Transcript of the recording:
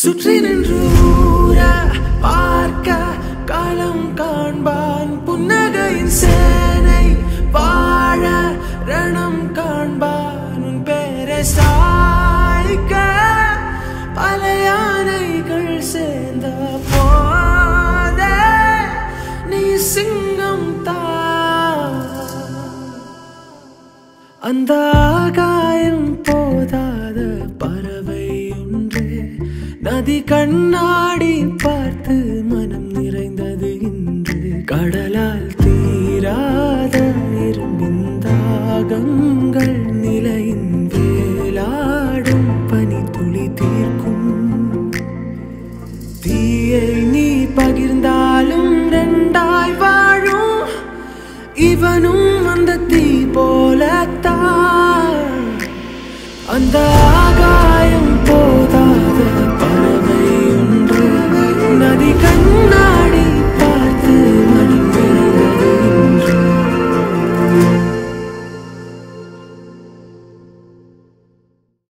சுற்றி நின்று ஊர பார்க்க காலம் காண்பான் புன்னகையின் சேனை வாழ ரணம் காண்பான் உன் பேரை சாய்க்க பல யானைகள் சேர்ந்த போதே நீ சிங்கம் தான் அந்த ஆகாயம் போதாத பறவை ஒன்று நதி கண்ணாடி பார்த்து மனம் நிறைந்தது இன்று கடலால் தீராத இரும்பின் தாகங்கள் நிலையின் வேலாடும் பனி துளி தீர்க்கும் தீயை நீ பகிர்ந்தாலும் ரெண்டாய் வாழும் இவனும் அந்த தீ போலத்தான் அந்த ஆகாயம் போதாத பறவை ஒன்று நதி கண்ணாடி